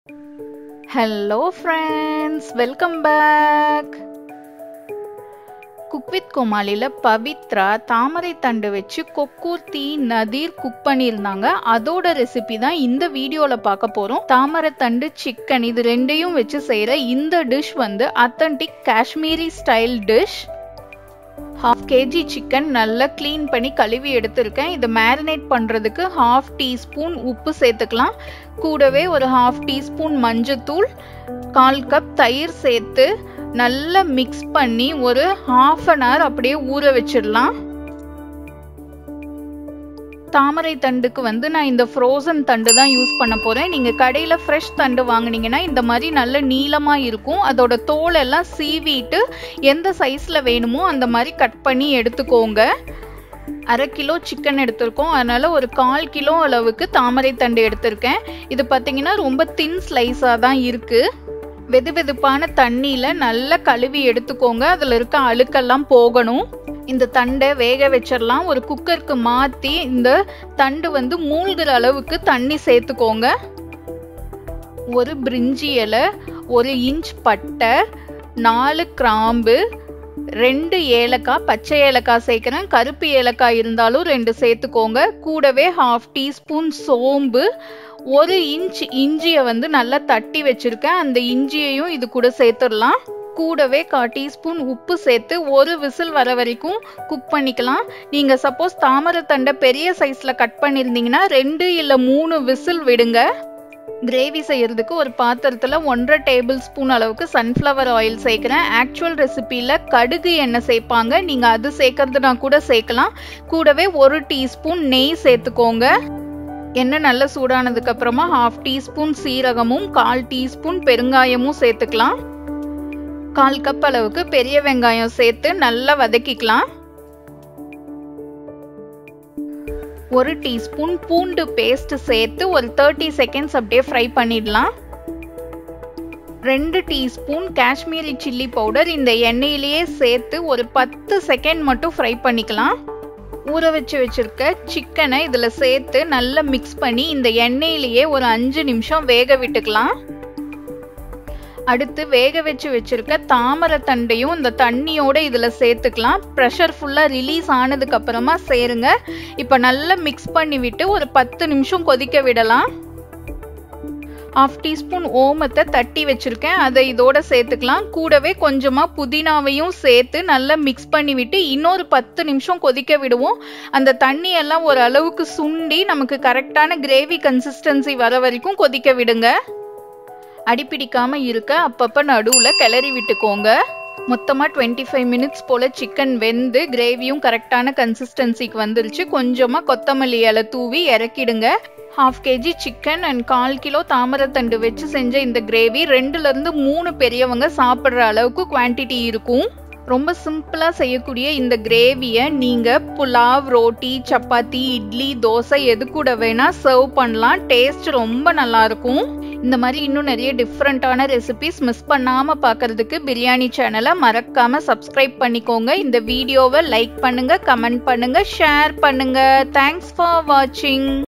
hello friends welcome back cook with கோமாளியில் பவித்ரா தாமரை தண்டு வச்சு கொக்கூர்த்தி நதீர் குக் பண்ணியிருந்தாங்க அதோட ரெசிபி தான் இந்த வீடியோவில் பார்க்க போகிறோம் தாமரை தண்டு சிக்கன் இது ரெண்டையும் வச்சு செய்கிற இந்த டிஷ் வந்து authentic Kashmiri style dish half KG chicken நல்லா க்ளீன் பண்ணி கழுவி எடுத்திருக்கேன் இதை மேரினேட் பண்ணுறதுக்கு ஹாஃப் டீஸ்பூன் உப்பு சேர்த்துக்கலாம் கூடவே ஒரு ஹாஃப் டீஸ்பூன் மஞ்சத்தூள் கால் கப் தயிர் சேர்த்து நல்லா மிக்ஸ் பண்ணி ஒரு ஹாஃப் அன் ஹவர் அப்படியே ஊற வச்சிடலாம் தாமரை தண்டுக்கு வந்து நான் இந்த ஃப்ரோசன் தண்டு தான் யூஸ் பண்ண போகிறேன் நீங்கள் கடையில் ஃப்ரெஷ் தண்டு வாங்கினீங்கன்னா இந்த மாதிரி நல்ல நீளமாக இருக்கும் அதோட தோலெல்லாம் சீவிட்டு எந்த சைஸில் வேணுமோ அந்த மாதிரி கட் பண்ணி எடுத்துக்கோங்க அரை கிலோ சிக்கன் எடுத்திருக்கோம் அதனால் ஒரு கால் கிலோ அளவுக்கு தாமரை தண்டு எடுத்திருக்கேன் இது பார்த்தீங்கன்னா ரொம்ப தின் ஸ்லைஸாக தான் இருக்குது வெது வெதுப்பான தண்ணியில் நல்லா கழுவி எடுத்துக்கோங்க அதில் இருக்க அழுக்கெல்லாம் போகணும் இந்த தண்டை வேக வச்சிடலாம் ஒரு குக்கருக்கு மாற்றி இந்த தண்டு வந்து மூழ்கிற அளவுக்கு தண்ணி சேர்த்துக்கோங்க ஒரு பிரிஞ்சி இலை ஒரு இன்ச் பட்டை நாலு கிராம்பு ரெண்டு ஏலக்காய் பச்சை ஏலக்காய் சேர்க்குறேன் கருப்பு ஏலக்காய் இருந்தாலும் ரெண்டு சேர்த்துக்கோங்க கூடவே ஹாஃப் டீஸ்பூன் சோம்பு ஒரு இன்ச் இஞ்சியை வந்து நல்லா தட்டி வச்சுருக்கேன் அந்த இஞ்சியையும் இது கூட சேர்த்துடலாம் கூடவே கா டீஸ்பூன் உப்பு சேர்த்து ஒரு விசில் வர வரைக்கும் குக் பண்ணிக்கலாம் நீங்கள் சப்போஸ் தாமரை தண்டை பெரிய சைஸில் கட் பண்ணியிருந்தீங்கன்னா ரெண்டு இல்லை மூணு விசில் விடுங்க கிரேவி செய்யறதுக்கு ஒரு பாத்திரத்தில் ஒன்றரை டேபிள் ஸ்பூன் அளவுக்கு சன்ஃப்ளவர் ஆயில் சேர்க்குறேன் ஆக்சுவல் ரெசிப்பியில் கடுகு எண்ணெய் சேர்ப்பாங்க நீங்கள் அது சேர்க்கறதுனா கூட சேர்க்கலாம் கூடவே ஒரு டீஸ்பூன் நெய் சேர்த்துக்கோங்க எண்ணெய் நல்லா சூடானதுக்கு அப்புறமா ஹாஃப் டீஸ்பூன் சீரகமும் கால் டீஸ்பூன் பெருங்காயமும் சேர்த்துக்கலாம் கால் கப் அளவுக்கு பெரிய வெங்காயம் சேர்த்து நல்லா வதக்கிக்கலாம் ஒரு டீஸ்பூன் பூண்டு பேஸ்ட் சேர்த்து ஒரு தேர்ட்டி செகண்ட்ஸ் அப்படியே ஃப்ரை பண்ணிடலாம் ரெண்டு டீஸ்பூன் காஷ்மீரி சில்லி பவுடர் இந்த எண்ணெயிலேயே சேர்த்து ஒரு பத்து செகண்ட் மட்டும் ஃப்ரை பண்ணிக்கலாம் ஊற வச்சு வச்சிருக்க சிக்கனை இதில் சேர்த்து நல்லா மிக்ஸ் பண்ணி இந்த எண்ணெயிலேயே ஒரு அஞ்சு நிமிஷம் வேக விட்டுக்கலாம் அடுத்து வேக வச்சு வச்சிருக்க தாமரை தண்டையும் இந்த தண்ணியோட இதில் சேர்த்துக்கலாம் ப்ரெஷர் ஃபுல்லாக ரிலீஸ் ஆனதுக்கு அப்புறமா சேருங்க இப்போ நல்லா மிக்ஸ் பண்ணி விட்டு ஒரு பத்து நிமிஷம் கொதிக்க விடலாம் ஆஃப் டீஸ்பூன் ஓமத்தை தட்டி வச்சுருக்கேன் அதை இதோட சேர்த்துக்கலாம் கூடவே கொஞ்சமாக புதினாவையும் சேர்த்து நல்லா மிக்ஸ் பண்ணி விட்டு இன்னொரு பத்து நிமிஷம் கொதிக்க விடுவோம் அந்த தண்ணியெல்லாம் ஒரு அளவுக்கு சுண்டி நமக்கு கரெக்டான கிரேவி கன்சிஸ்டன்சி வர வரைக்கும் கொதிக்க விடுங்க அடிப்பிடிக்காம இருக்க அப்பப்போ நடுவில் கிளறி விட்டுக்கோங்க மொத்தமாக டுவெண்ட்டி ஃபைவ் மினிட்ஸ் போல் சிக்கன் வெந்து கிரேவியும் கரெக்டான கன்சிஸ்டன்சிக்கு வந்துருச்சு கொஞ்சமாக கொத்தமல்லி இலை தூவி இறக்கிடுங்க ஹாஃப் கேஜி சிக்கன் அண்ட் கால் கிலோ தாமரத்தண்டு வச்சு செஞ்ச இந்த கிரேவி ரெண்டுலேருந்து மூணு பெரியவங்க சாப்பிட்ற அளவுக்கு குவான்டிட்டி இருக்கும் ரொம்ப சிம்பிளாக செய்யக்கூடிய இந்த கிரேவியை நீங்கள் புலாவ் ரோட்டி சப்பாத்தி இட்லி தோசை எது கூட வேணால் சர்வ் பண்ணலாம் டேஸ்ட் ரொம்ப நல்லாயிருக்கும் இந்த மாதிரி இன்னும் நிறைய டிஃப்ரெண்ட்டான ரெசிபிஸ் மிஸ் பண்ணாமல் பார்க்கறதுக்கு பிரியாணி சேனலை மறக்காமல் சப்ஸ்கிரைப் பண்ணிக்கோங்க இந்த வீடியோவை லைக் பண்ணுங்கள் கமெண்ட் பண்ணுங்கள் ஷேர் பண்ணுங்கள் தேங்க்ஸ் ஃபார் வாட்சிங்